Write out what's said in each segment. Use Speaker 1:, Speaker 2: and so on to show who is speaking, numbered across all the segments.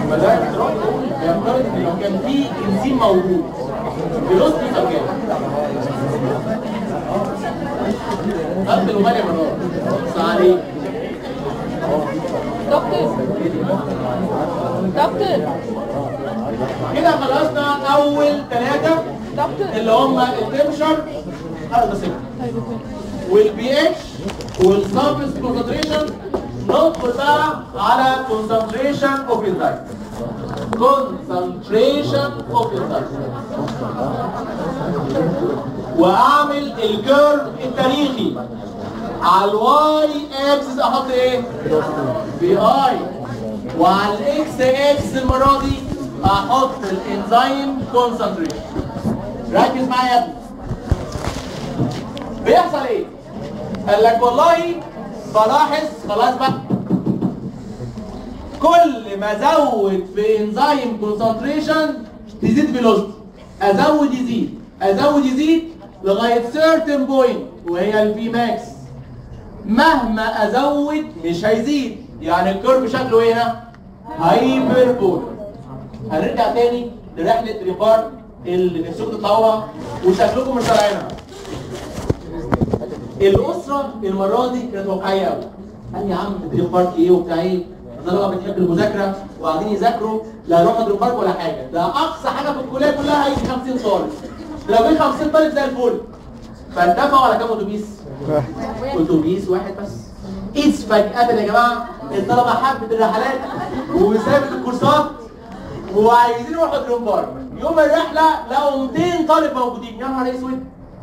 Speaker 1: يبقى ده افتراض بيفترض ان لو كان في انزيم موجود فيلوسيتي يبقى كام؟ قبل ومالي مرات بص عليك
Speaker 2: دكتور دكتور
Speaker 1: كده خلصنا اول ثلاثه
Speaker 2: دكتور
Speaker 1: اللي هم التمشر هذا بس والبي اتش والسبس كونسنتريشن ندخل بقى على كونسنتريشن اوف انزايم كونسنتريشن اوف انزايم واعمل الكيرف التاريخي على الواي اكسس احط ايه؟ بي اي وعلى الاكس اكس المره دي احط الانزيم كونسنتريشن ركز معايا يا ابني بيحصل ايه؟ قال لك والله بلاحظ خلاص بقى كل ما ازود في انزيم كونسنتريشن تزيد فيلوسيتي ازود يزيد ازود يزيد لغايه سيرتن بوينت وهي الفي ماكس مهما ازود مش هيزيد يعني الكيرف شكله ايه هنا؟ هايبربول هنرجع تاني لرحله ريبار اللي نفسكم تطلعوها وشكلكم مش طالعينها الاسره المره دي كانت واقعيه قوي قال يا عم دريم بارك ايه وبتاع ايه الطلبه بتحب المذاكره وقاعدين يذاكروا لا يروحوا دريم بارك ولا حاجه ده اقصى حاجه في الكليه كلها هيجي 50 طالب لو جه 50 طالب زي الفل فاتفقوا على كام اتوبيس؟ اتوبيس واحد بس اذ فجأة يا جماعه الطلبه حبت الرحلات وسابت الكورسات وعايزين يروحوا دريم بارك يوم الرحله لقوا 200 طالب موجودين يا نهار اسود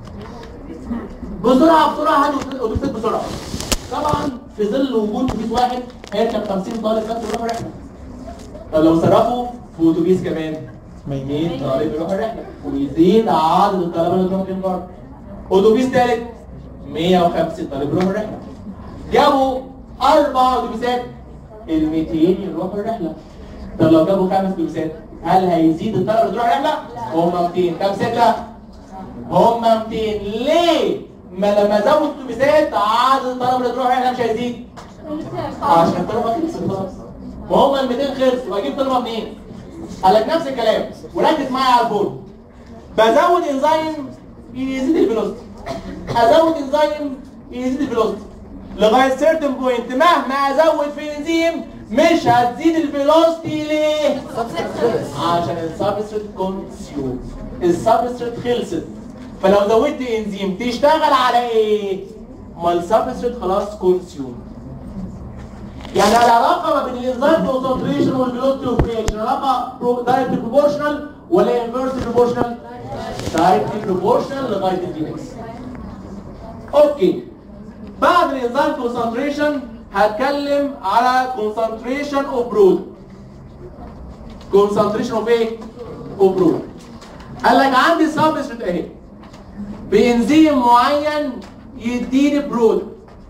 Speaker 1: بسرعه بسرعه هاتوا اتوبيسات بسرعه طبعا في ظل وجود اتوبيس واحد هيركب 50 طالب بس يروحوا رحله طب لو صرفوا في اتوبيس كمان 100 طالب يروحوا رحله ويزيد عدد الطلبه اللي يروحوا دريم بارك اتوبيس ثالث 150 طالب يروحوا الرحله جابوا اربع اتوبيسات ال 200 يروحوا الرحله طب لو جابوا خمس اتوبيسات هل هيزيد الطلبه اللي تروح الرحله؟ هم 200 كام سته؟ هم 200 ليه؟ ما لما زود اتوبيسات عدد الطلبه اللي تروح الرحله مش هيزيد عشان الطلبه خلصت خلاص وهم ال 200 خلصوا واجيب طلبه منين؟ قال لك نفس الكلام وركز معايا على البورد بزود انزيم يزيد الفيلوسيتي ازود انزيم يزيد الفيلوسيتي لغايه سيرتن بوينت مهما ازود في انزيم مش هتزيد الفيلوسيتي ليه؟ عشان السبستريت كونسيوم السبستريت خلصت فلو زودت انزيم تشتغل على ايه؟ ما السبستريت خلاص كونسيوم يعني العلاقه ما بين الانزيم كونسنتريشن والفيلوسيتي اوف رياكشن علاقه دايركت بروبورشنال ولا انفيرس بروبورشنال؟ دايركت بروبورشنال لغايه الدينكس اوكي بعد الانزيم كونسنتريشن هتكلم على كونسنتريشن اوف برود كونسنتريشن اوف ايه؟ اوف برود قال لك عندي سبستريت اهي بانزيم معين يديني برود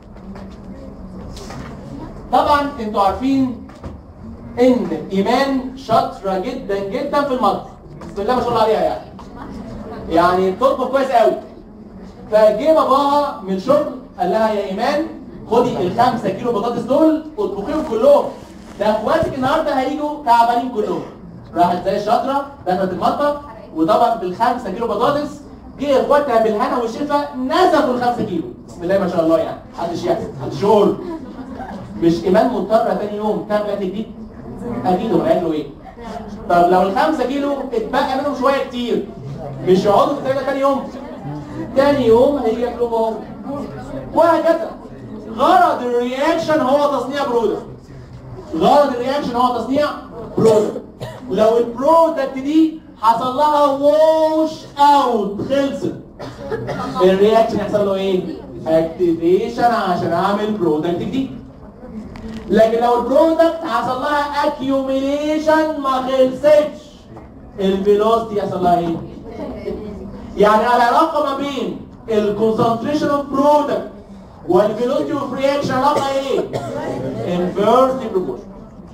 Speaker 1: طبعا انتوا عارفين ان ايمان شاطره جدا جدا في المطبخ بسم الله ما شاء الله عليها يعني يعني بتطبخ كويس قوي فجه باباها من الشغل قال لها يا ايمان خدي الخمسة كيلو بطاطس دول واطبخيهم كلهم ده اخواتك النهارده هيجوا تعبانين كلهم راحت زي الشاطره دخلت المطبخ وطبعا بالخمسة كيلو بطاطس جه اخواتها بالهنا والشفا نزفوا الخمسة كيلو بسم الله ما شاء الله يعني محدش يحسد محدش يقول مش ايمان مضطره تاني يوم تعمل اكل جديد اكيد هم هياكلوا ايه طب لو الخمسة كيلو اتبقى منهم شويه كتير مش يقعدوا في الثلاجه تاني يوم تاني يوم هيجي ياكلوهم اهو وهكذا غرض الرياكشن هو تصنيع برودكت غرض الرياكشن هو تصنيع برودكت لو البرودكت دي حصل لها ووش اوت خلصت الرياكشن يحصل له ايه؟ اكتيفيشن عشان اعمل برودكت جديد لكن لو البرودكت حصل لها اكيوميليشن ما خلصتش الفيلوسيتي يحصل لها ايه؟ يعني العلاقه ما بين الكونسنتريشن اوف برودكت والفيلوسيتي اوف رياكشن علاقه ايه؟ انفيرسلي بروبورشن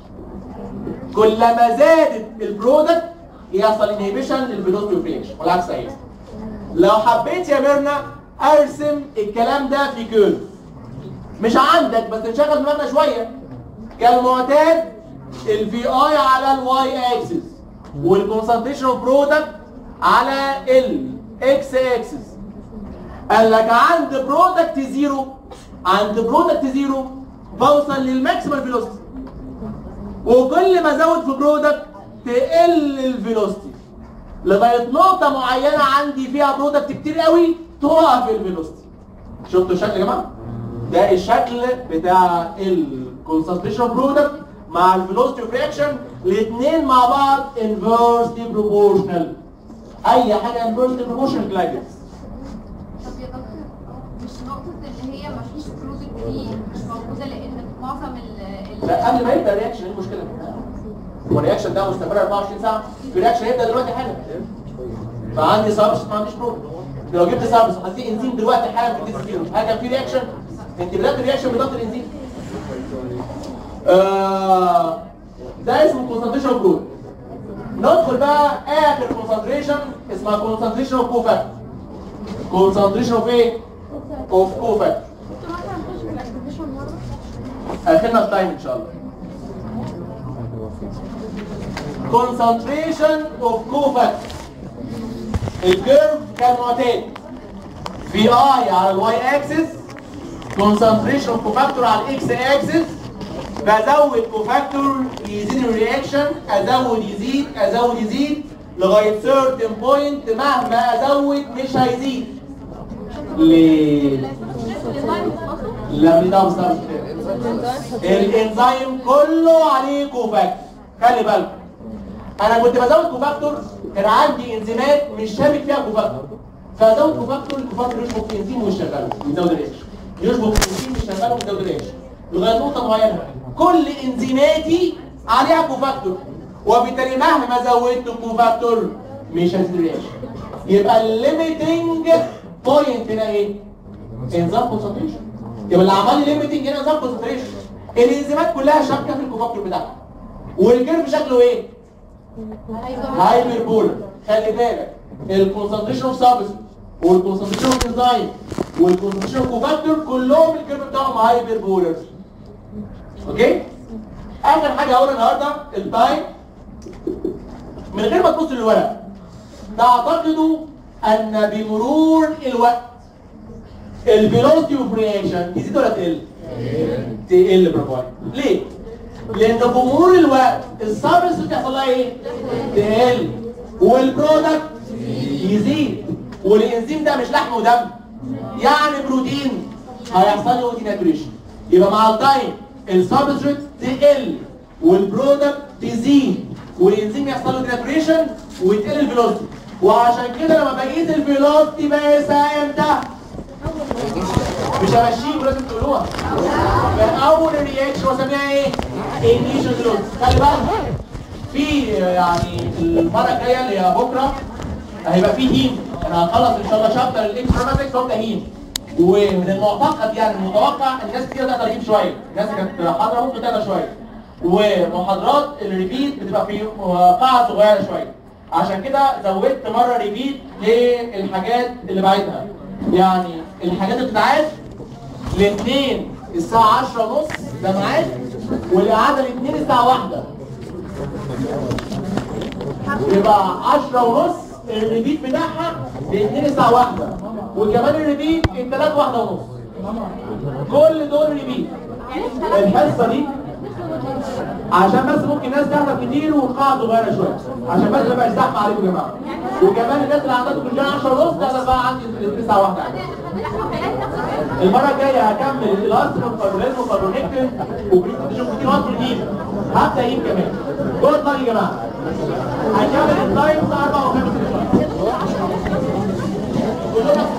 Speaker 1: كلما زادت البرودكت يحصل انهبيشن للفيلوسيتي اوف رياكشن والعكس صحيح لو حبيت يا ميرنا ارسم الكلام ده في كيرف مش عندك بس نشغل دماغنا شويه كالمعتاد الفي اي على الواي اكسس والكونسنتريشن اوف برودكت على الاكس اكسس قال لك عند برودكت زيرو عند برودكت زيرو بوصل للماكسيمال فيلوسيتي وكل ما ازود في برودكت تقل الفيلوسيتي لغايه نقطه معينه عندي فيها برودكت كتير قوي توقف الفيلوسيتي شفتوا الشكل يا جماعه ده الشكل بتاع الكونسنتريشن برودكت مع الفيلوسيتي اوف رياكشن الاثنين مع بعض انفيرسلي بروبورشنال اي حاجه انفيرسلي بروبورشنال جلايدنس
Speaker 2: طب يا دكتور مش نقطة اللي هي مفيش برودكت دي مش موجودة لأن في معظم ال ال-
Speaker 1: لا قبل ما يبدا الرياكشن ايه المشكله؟ هو الرياكشن ده مستمر 24 ساعه في رياكشن هيبدا دلوقتي حالا فعندي سابس ما عنديش بروب لو جبت سابس وحطيت انزيم دلوقتي حالا في الديس فيهم هل كان في رياكشن؟ انت بدات الرياكشن بضغط الانزيم آه ده اسمه كونسنتريشن برود ندخل بقى اخر كونسنتريشن اسمها كونسنتريشن اوف كوفاكتور كونسنتريشن اوف ايه؟ اوف كوفاكتور
Speaker 2: دكتور مثلا نخش في الاكتيفيشن مرة
Speaker 1: اخرنا التايم ان شاء الله concentration of cofactors الكيرف كان معتاد في اي على الواي اكسس concentration of cofactor على الاكس اكسس بزود كوفاكتور يزيد الرياكشن ازود يزيد ازود يزيد لغايه certain point مهما ازود مش هيزيد ليه؟ لا مش دعوه بالسبب الانزيم كله عليه كوفاكتور خلي بالك انا كنت بزود كوفاكتور كان عندي انزيمات مش شابك فيها كوفاكتور فازود كوفاكتور الكوفاكتور يشبك في انزيم ويشغله ويزود الرياكشن يشبك في انزيم ويشغله ويزود الرياكشن لغايه نقطه معينه كل انزيماتي عليها كوفاكتور وبالتالي مهما زودت الكوفاكتور مش هتزيد الرياكشن يبقى الليميتنج بوينت هنا ايه؟ انزيم كونسنتريشن يبقى اللي عمل لي ليميتنج هنا انزيم كونسنتريشن الانزيمات كلها شابكه في الكوفاكتور بتاعها والكيرف شكله ايه؟ هايبر بولر خلي بالك الكونسنتريشن اوف سابس والكونسنتريشن اوف انزيم والكونسنتريشن اوف كوفاكتور كلهم الكيرف بتاعهم هايبر بولر اوكي اخر حاجه هقولها النهارده التايم من غير ما تبص للورق تعتقدوا ان بمرور الوقت الفيلوسيتي اوف رياكشن تزيد ولا تقل؟ تقل برافو عليك ليه؟ لان بمرور الوقت السبس بتحصل لها ايه؟ تقل والبرودكت يزيد والانزيم ده مش لحم ودم يعني بروتين هيحصل له ديناتوريشن يبقى مع التايم السبستريت تقل والبرودكت تزيد والانزيم يحصل له ديناتوريشن وتقل الفيلوسيتي وعشان كده لما بقيت الفيلوسيتي بقى امتى؟ مش همشيك ولازم تقولوها فاول رياكشن واسميها ايه؟ انيشال فيلوسيتي خلي بالك في يعني المره الجايه اللي هي بكره هيبقى في هيم انا هخلص ان شاء الله شابتر الاكستراماتكس وابدا هيم ومن المعتقد يعني المتوقع الناس كتير ده ترتيب شويه الناس كانت حاضره ممكن تقرا شويه ومحاضرات الريبيت بتبقى في قاعه صغيره شويه عشان كده زودت مره ريبيت للحاجات اللي بعدها يعني الحاجات اللي بتتعاد الاثنين الساعه 10 ونص ده ميعاد والاعاده الاثنين الساعه 1 يبقى 10 ونص الريبيت بتاعها الاثنين الساعه 1 وكمان الريبيت الثلاث واحدة ونص كل دول ريبيت الحصه دي عشان بس ممكن ناس تحضر كتير والقاعه صغيره شويه عشان بس ما يبقاش زحمه عليكم يا جماعه وكمان الناس اللي عندكم كلها 10 ونص تقدر بقى عندي الساعه 1 المره الجايه هكمل الاستر والفابريزم والفابرونكتين وبريزنتيشن كتير وانتر جديد هبدا ايه كمان جوه الطريق يا جماعه هنكمل التايم الساعه 4 و5 كلنا